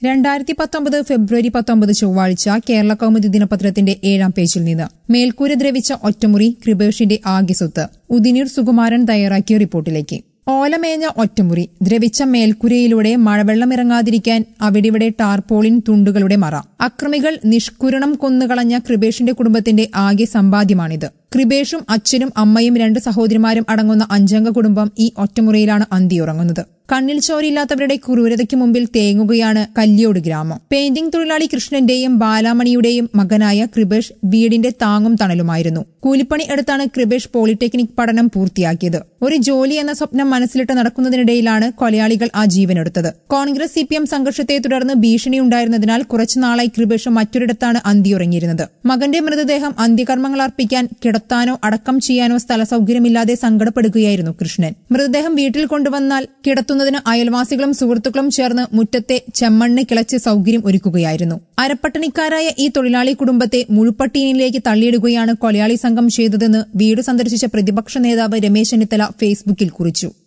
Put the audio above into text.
രണ്ടായിരത്തി പത്തൊമ്പത് ഫെബ്രുവരി പത്തൊമ്പത് ചൊവ്വാഴ്ച കേരള കൗമുദി ദിനപത്രത്തിന്റെ ഏഴാം പേജിൽ നിന്ന് മേൽക്കൂര ദ്രവിച്ച ഒറ്റമുറി കൃപേഷിന്റെ ആകെ സ്വത്ത് ഉദിനീർ സുകുമാരൻ തയ്യാറാക്കിയ റിപ്പോർട്ടിലേക്ക് ഓലമേഞ്ഞ ഒറ്റമുറി ദ്രവിച്ച മേൽക്കുരയിലൂടെ മഴവെള്ളം ഇറങ്ങാതിരിക്കാൻ അവിടിവിടെ ടാർപോളിൻ തുണ്ടുകളുടെ മറ അക്രമികൾ നിഷ്കുരണം കൊന്നുകളഞ്ഞ കൃപേഷിന്റെ കുടുംബത്തിന്റെ ആകെ സമ്പാദ്യമാണിത് കൃപേഷും അച്ഛനും അമ്മയും രണ്ട് സഹോദരിമാരും അടങ്ങുന്ന അഞ്ചംഗ കുടുംബം ഈ ഒറ്റമുറിയിലാണ് അന്തിയുറങ്ങുന്നത് കണ്ണിൽ ചോരില്ലാത്തവരുടെ ക്രൂരതയ്ക്ക് മുമ്പിൽ തേങ്ങുകയാണ് കല്യോട് ഗ്രാമം പെയിന്റിംഗ് തൊഴിലാളി കൃഷ്ണന്റെയും ബാലാമണിയുടെയും മകനായ കൃപേഷ് വീടിന്റെ താങ്ങും തണലുമായിരുന്നു കൂലിപ്പണി എടുത്താണ് കൃപേഷ് പോളിടെക്നിക് പഠനം പൂർത്തിയാക്കിയത് ഒരു ജോലി എന്ന സ്വപ്നം മനസ്സിലിട്ട് നടക്കുന്നതിനിടയിലാണ് കൊലയാളികൾ ആ ജീവനെടുത്തത് കോൺഗ്രസ് സി പി എം സംഘർഷത്തെ തുടർന്ന് ഭീഷണിയുണ്ടായിരുന്നതിനാൽ കുറച്ചുനാളായി കൃപേഷ് മറ്റൊരിടത്താണ് അന്തിയുറങ്ങിയിരുന്നത് മകന്റെ മൃതദേഹം അന്ത്യകർമ്മങ്ങൾ അർപ്പിക്കാൻ കിടത്താനോ അടക്കം ചെയ്യാനോ സ്ഥല സൌകര്യമില്ലാതെ സങ്കടപ്പെടുകയായിരുന്നു കൃഷ്ണൻ മൃതദേഹം വീട്ടിൽ കൊണ്ടുവന്നാൽ കിടത്തുന്നതിന് അയൽവാസികളും സുഹൃത്തുക്കളും ചേർന്ന് മുറ്റത്തെ ചെമ്മണ്ണ് കിളച്ച് സൌകര്യം ഒരുക്കുകയായിരുന്നു അരപ്പട്ടണിക്കാരായ ഈ തൊഴിലാളി കുടുംബത്തെ മുഴുപ്പട്ടീനിലേക്ക് തള്ളിയിടുകയാണ് കൊലയാളി സംഘം ചെയ്തതെന്ന് വീട് സന്ദർശിച്ച പ്രതിപക്ഷ നേതാവ് രമേശ് ചെന്നിത്തല ഫേസ്ബുക്കിൽ കുറിച്ചു